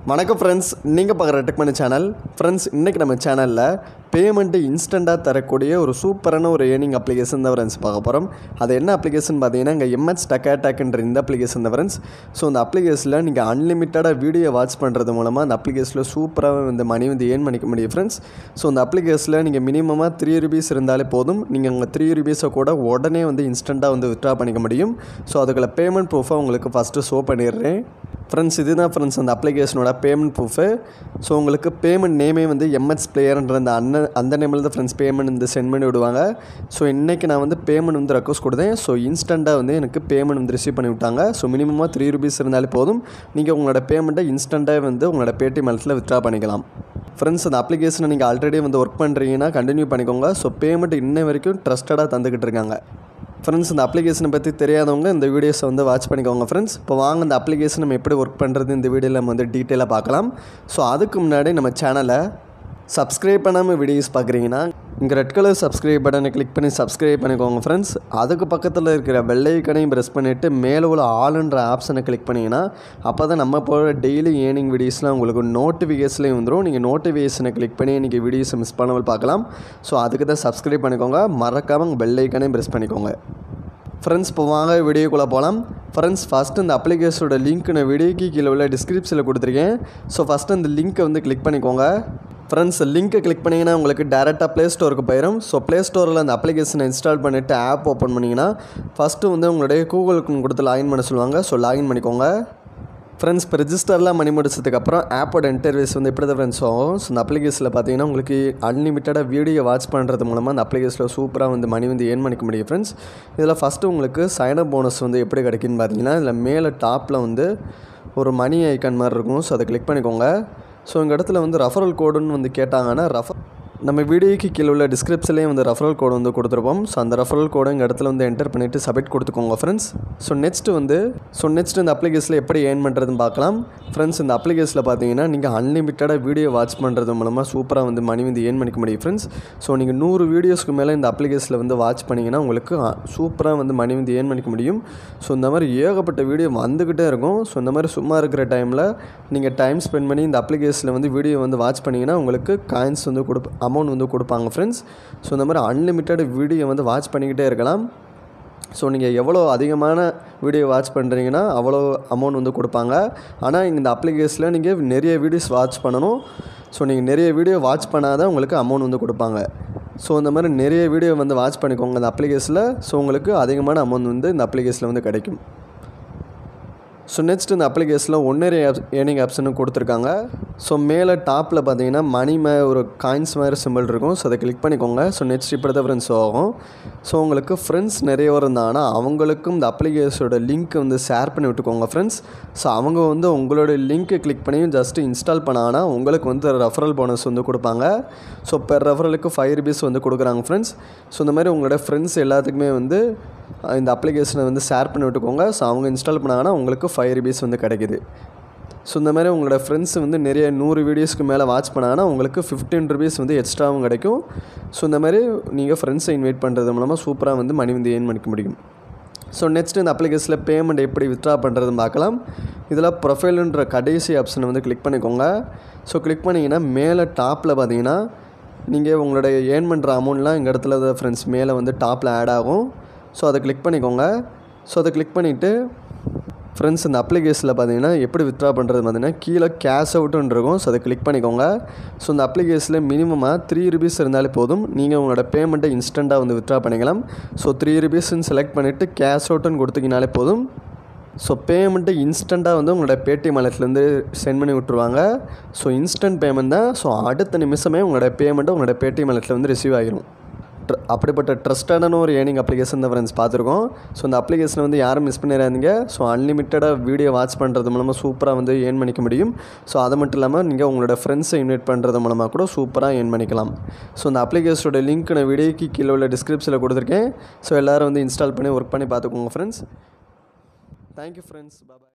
வணக்கம் ஃப்ரெண்ட்ஸ் நீங்கள் பார்க்குற டெக்மனி சேனல் ஃப்ரெண்ட்ஸ் இன்றைக்கி நம்ம சேனலில் பேமெண்ட்டு இன்ஸ்டண்ட்டாக தரக்கூடிய ஒரு சூப்பரான ஒரு ஏர்னிங் அப்ளிகேஷன் தான் ஃப்ரெண்ட்ஸ் பார்க்க போகிறோம் அது என்ன அப்ளிகேஷன் பார்த்தீங்கன்னா இங்கே எம்எச் டக் அட்டாக்ன்ற இந்த அப்ளிகேஷன் தான் ஃப்ரெண்ட்ஸ் ஸோ இந்த அப்ளிகேஷனில் நீங்கள் அன்லிமிட்டடாக வீடியோ வாட்ச் பண்ணுறது மூலமாக அந்த அப்ளிகேஷனில் சூப்பராக இந்த மணி வந்து ஏர்ன் பண்ணிக்க முடியும் ஃப்ரெண்ட்ஸ் ஸோ இந்த அப்ளிகேஷனில் நீங்கள் மினிமமாக த்ரீ ருபீஸ் இருந்தாலே போதும் நீங்கள் உங்கள் த்ரீ ருபீஸை கூட உடனே வந்து இன்ஸ்டண்ட்டாக வந்து வித்ட்ரா பண்ணிக்க முடியும் ஸோ அதுக்குள்ள பேமெண்ட் ப்ரூஃபாக உங்களுக்கு ஃபஸ்ட்டு ஷோ பண்ணிடுறேன் ஃப்ரெண்ட்ஸ் இதுதான் ஃப்ரெண்ட்ஸ் அந்த அப்ளிகேஷனோட பேமெண்ட் ப்ரூஃபு ஸோ உங்களுக்கு பேமெண்ட் நேமே வந்து எம்எச் பிளேயர்ன்ற அந்த அண்ணன் அந்த நேமில் தான் ஃப்ரெண்ட்ஸ் பேமெண்ட் வந்து சென்ட் பண்ணி விடுவாங்க ஸோ இன்றைக்கி நான் வந்து பேமெண்ட் வந்து ரெக்வஸ்ட் கொடுத்தேன் ஸோ இன்ஸ்டண்ட்டாக வந்து எனக்கு பேமெண்ட் வந்து ரிசீவ் பண்ணி விட்டாங்க ஸோ மினிமமாக த்ரீ ருபீஸ் இருந்தாலே போதும் நீங்கள் உங்களோட பேமெண்ட்டை இன்ஸ்டண்ட்டாக வந்து உங்களோட பேடிஎம் அலத்தில் வித்ட்ரா பண்ணிக்கலாம் ஃப்ரெண்ட்ஸ் அந்த அப்ளிகேஷனை நீங்கள் ஆல்ரெடி வந்து ஒர்க் பண்ணுறீங்கன்னா கண்டினியூ பண்ணிக்கோங்க ஸோ பேமெண்ட் இன்ன வரைக்கும் ட்ரஸ்டடாக தந்துக்கிட்டு இருக்காங்க ஃப்ரெண்ட்ஸ் இந்த அப்ளிகேஷனை பற்றி தெரியாதவங்க இந்த வீடியோஸை வந்து வாட்ச் பண்ணிக்கோங்க ஃப்ரெண்ட்ஸ் இப்போ வாங்க இந்த அப்ளிகேஷன் நம்ம எப்படி ஒர்க் பண்ணுறது இந்த வீடியோவில் நம்ம வந்து டீட்டெயிலாக பார்க்கலாம் ஸோ அதுக்கு முன்னாடி நம்ம சேனலை சப்ஸ்கிரைப் பண்ணாமல் வீடியோஸ் பார்க்குறீங்கன்னா இங்கே ரெட் கலர் சப்ஸ்கிரைப் பட்டனை கிளிக் பண்ணி சப்ஸ்கிரைப் பண்ணிக்கோங்க ஃப்ரெண்ட்ஸ் அதுக்கு பக்கத்தில் இருக்கிற பெல் ஐக்கனையும் ப்ரெஸ் பண்ணிவிட்டு மேலே உள்ள ஆளுன்ற ஆப்ஷனை கிளிக் பண்ணிங்கன்னா அப்போ தான் நம்ம போகிற டெய்லி ஏர்னிங் வீடியோஸ்லாம் உங்களுக்கு நோட்டிஃபிகேஷன்லேயும் வந்துடும் நீங்கள் நோட்டிஃபிகேஷனை கிளிக் பண்ணி இன்றைக்கி வீடியோஸை மிஸ் பண்ணாமல் பார்க்கலாம் ஸோ அதுக்கு தான் சப்ஸ்கிரைப் பண்ணிக்கோங்க மறக்காமல் பெல் ஐக்கனையும் ப்ரெஸ் பண்ணிக்கோங்க ஃப்ரெண்ட்ஸ் இப்போ வாங்க வீடியோக்குள்ளே போகலாம் ஃப்ரெண்ட்ஸ் ஃபஸ்ட்டு இந்த அப்ளிகேஷனோட லிங்க் நான் வீடியோக்கு கீழே உள்ள டிஸ்கிரிப்ஷனில் கொடுத்துருக்கேன் ஸோ ஃபஸ்ட்டு இந்த லிங்க்கை வந்து கிளிக் பண்ணிக்கோங்க ஃப்ரெண்ட்ஸ் லிங்க்கை கிளிக் பண்ணிங்கன்னா உங்களுக்கு டேரெக்டாக ப்ளே ஸ்டோருக்கு போயிடும் ஸோ ப்ளே ஸ்டோரில் அந்த அப்ளிகேஷனை இன்ஸ்டால் பண்ணிவிட்டு ஆப் ஓப்பன் பண்ணிங்கன்னா ஃபஸ்ட்டு வந்து உங்களுடைய கூகுளுக்கு கொடுத்து லாகின் பண்ண சொல்லுவாங்க ஸோ லாகின் பண்ணிக்கோங்க ஃப்ரெண்ட்ஸ் இப்போ ரிஜிஸ்டர்லாம் பண்ணி முடிச்சதுக்கப்புறம் ஆப்போட இன்டர்வியூஸ் வந்து எப்படி தான் ஃப்ரெண்ட்ஸ் ஆகும் ஸோ இந்த அப்ளிகேஷனில் பார்த்தீங்கன்னா உங்களுக்கு அன்லிமிட்டடாக வீடியோ வாட்ச் பண்ணுறது மூலமாக அந்த அப்ளிகேஷனில் சூப்பராக வந்து மணி வந்து ஏர்ன் பண்ணிக்க முடியும் ஃப்ரெண்ட்ஸ் இதில் ஃபஸ்ட்டு உங்களுக்கு சைனப் போனஸ் வந்து எப்படி கிடைக்குன்னு பார்த்தீங்கன்னா இதில் மேலே டாப்பில் வந்து ஒரு மணி ஐக்கான் மாதிரி இருக்கும் ஸோ அதை கிளிக் பண்ணிக்கோங்க ஸோ இந்த இடத்துல வந்து ரெஃபரல் கோடுன்னு வந்து கேட்டாங்கன்னா ரெஃபர் நம்ம வீடியோக்கு கீழே உள்ள டிஸ்கிரிப்ஷன்லேயும் வந்து ரெஃபரல் கோடு வந்து கொடுத்துருப்போம் ஸோ அந்த ரெஃபரல் கோடு இந்த இடத்துல வந்து என்டர் பண்ணிவிட்டு சப்மிட் கொடுத்துக்கோங்க ஃப்ரெண்ட்ஸ் ஸோ நெக்ஸ்ட் வந்து ஸோ நெக்ஸ்ட் இந்த அப்ளிகேஷனில் எப்படி ஏர்ன் பண்ணுறதுன்னு பார்க்கலாம் ஃப்ரெண்ட்ஸ் இந்த அப்ளிகேஷனில் பார்த்தீங்கன்னா நீங்கள் அன்லிமிட்டடாக வீடியோ வாட்ச் பண்ணுறது மூலமாக சூப்பராக வந்து மணி வந்து ஏர்ன் பண்ணிக்க முடியும் ஃப்ரெண்ட்ஸ் ஸோ நீங்கள் நூறு வீடியோஸ்க்கு மேலே இந்த அப்ளிகேஷனில் வந்து வாட்ச் பண்ணிங்கன்னா உங்களுக்கு சூப்பராக வந்து மணி வந்து ஏர்ன் பண்ணிக்க முடியும் ஸோ இந்த மாதிரி ஏகப்பட்ட வீடியோ வந்துக்கிட்டே இருக்கும் ஸோ இந்த மாதிரி சும்மா இருக்கிற டைமில் நீங்கள் டைம் ஸ்பெண்ட் பண்ணி இந்த அப்ளிகேஷனில் வந்து வீடியோ வந்து வாட்ச் பண்ணிங்கன்னா உங்களுக்கு காயின்ஸ் வந்து கொடுப்ப அமௌண்ட் வந்து கொடுப்பாங்க ஃப்ரெண்ட்ஸ் ஸோ இந்த மாதிரி அன்லிமிட்டட் வீடியோ வந்து வாட்ச் பண்ணிக்கிட்டே இருக்கலாம் ஸோ நீங்கள் எவ்வளோ அதிகமான வீடியோ வாட்ச் பண்ணுறீங்கன்னா அவ்வளோ அமௌண்ட் வந்து கொடுப்பாங்க ஆனால் இந்த அப்ளிகேஷனில் நீங்கள் நிறைய வீடியோஸ் வாட்ச் பண்ணணும் ஸோ நீங்கள் நிறைய வீடியோ வாட்ச் பண்ணாதான் உங்களுக்கு அமௌண்ட் வந்து கொடுப்பாங்க ஸோ இந்த மாதிரி நிறைய வீடியோ வந்து வாட்ச் பண்ணிக்கோங்க இந்த அப்ளிகேஷனில் ஸோ உங்களுக்கு அதிகமான அமௌண்ட் வந்து இந்த அப்ளிகேஷனில் வந்து கிடைக்கும் ஸோ நெக்ஸ்ட் இந்த அப்ளிகேஷனில் ஒன்றரை ஆப் ஏர்னிங் ஆப்ஷனு கொடுத்துருக்காங்க ஸோ மேலே டாப்பில் பார்த்தீங்கன்னா மணி மே ஒரு காயின்ஸ் மாதிரி சிம்பிள் இருக்கும் ஸோ அதை கிளிக் பண்ணிக்கோங்க ஸோ நெக்ஸ்ட் இப்படி தான் ஃப்ரெண்ட்ஸ் ஆகும் ஸோ உங்களுக்கு ஃப்ரெண்ட்ஸ் நிறைய பேர் இருந்தாங்கன்னா அவங்களுக்கும் இந்த அப்ளிகேஷனோட லிங்க் வந்து ஷேர் பண்ணி விட்டுக்கோங்க ஃப்ரெண்ட்ஸ் ஸோ அவங்க வந்து உங்களோட லிங்க்கை கிளிக் பண்ணி ஜஸ்ட் இன்ஸ்டால் பண்ணாங்கன்னா உங்களுக்கு வந்து ரெஃபரல் போனஸ் வந்து கொடுப்பாங்க ஸோ பெர் ரெஃபரலுக்கு ஃபைவ் ருபீஸ் வந்து கொடுக்குறாங்க ஃப்ரெண்ட்ஸ் ஸோ இந்த மாதிரி உங்களோட ஃப்ரெண்ட்ஸ் எல்லாத்துக்குமே வந்து இந்த அப்ளிகேஷனை வந்து ஷேர் பண்ணி விட்டுக்கோங்க ஸோ அவங்க இன்ஸ்டால் பண்ணாங்கன்னா உங்களுக்கு ஃபைவ் ருபீஸ் வந்து கிடைக்குது ஸோ இந்த மாதிரி உங்களோட ஃப்ரெண்ட்ஸ் வந்து நிறைய நூறு வீடியோஸ்க்கு மேலே வாட்ச் பண்ணாங்கன்னா உங்களுக்கு ஃபிஃப்டீன் ருபீஸ் வந்து எக்ஸ்ட்ராவும் கிடைக்கும் ஸோ இந்த மாதிரி நீங்கள் ஃப்ரெண்ட்ஸை இன்வைட் பண்ணுறது மூலமாக சூப்பராக வந்து மணி வந்து ஏர்ன் பண்ணிக்க முடியும் ஸோ நெக்ஸ்ட் இந்த அப்ளிகேஷனில் பேமெண்ட் எப்படி வித்ட்ரா பண்ணுறதுன்னு பார்க்கலாம் இதில் ப்ரொஃபைலுன்ற கடைசி ஆப்ஷனை வந்து கிளிக் பண்ணிக்கோங்க ஸோ கிளிக் பண்ணிங்கன்னா மேலே டாப்பில் பார்த்தீங்கன்னா நீங்கள் உங்களுடைய ஏர்ன் பண்ணுற அமௌண்ட்லாம் எங்கள் இடத்துல ஃப்ரெண்ட்ஸ் மேலே வந்து டாப்பில் ஆட் ஆகும் ஸோ அதை கிளிக் பண்ணிக்கோங்க ஸோ அதை கிளிக் பண்ணிவிட்டு ஃப்ரெண்ட்ஸ் இந்த அப்ளிகேஷனில் பார்த்தீங்கன்னா எப்படி வித்ட்ரா பண்ணுறது பார்த்தீங்கன்னா கீழே கேஷ் அவுட்டுன்னு இருக்கும் ஸோ அதை கிளிக் பண்ணிக்கோங்க ஸோ இந்த அப்ளிகேஷனில் மினிமமாக த்ரீ ருபீஸ் இருந்தாலே போதும் நீங்கள் உங்களோட பேமெண்ட்டை இன்ஸ்டண்ட்டாக வந்து வித்ட்ரா பண்ணிக்கலாம் ஸோ த்ரீ ருபீஸ்ன்னு செலக்ட் பண்ணிவிட்டு கேஷ் அவுட்டுன்னு கொடுத்தீங்கனாலே போதும் ஸோ பேமெண்ட்டு இன்ஸ்டண்ட்டாக வந்து உங்களோட பேடிஎம் அலர்ட்லேருந்து சென்ட் பண்ணி விட்ருவாங்க ஸோ இன்ஸ்டன்ட் பேமெண்ட் தான் ஸோ அடுத்த நிமிஷமே உங்களோட பேமெண்ட்டு உங்களோட பேடிஎம் அலர்ட்டில் வந்து ரிசீவ் ஆகிரும் ட்ர அப்படிப்பட்ட ட்ரஸ்டான ஒரு ஏர்னிங் அப்ளிகேஷன் தான் ஃப்ரெண்ட்ஸ் பார்த்துருக்கோம் ஸோ இந்த அப்ளிகேஷனை வந்து யாரும் மிஸ் பண்ணிடாதீங்க ஸோ அன்லிமிட்டடாக வீடியோ வாட்ச் பண்ணுறது மூலமாக சூப்பராக வந்து ஏர்ன் பண்ணிக்க முடியும் ஸோ அது மட்டும் இல்லாமல் நீங்கள் உங்களோட ஃப்ரெண்ட்ஸை இன்வைட் பண்ணுறது மூலமாக கூட சூப்பராக ஏர்ன் பண்ணிக்கலாம் ஸோ இந்த அப்ளிகேஷனோட லிங்க் நான் வீடியோக்கு கீழே உள்ள டிஸ்கிரிப்ஷனில் கொடுத்துருக்கேன் ஸோ எல்லோரும் வந்து இன்ஸ்டால் பண்ணி ஒர்க் பண்ணி பார்த்துக்கோங்க ஃப்ரெண்ட்ஸ் தேங்க்யூ ஃப்ரெண்ட்ஸ் பாய்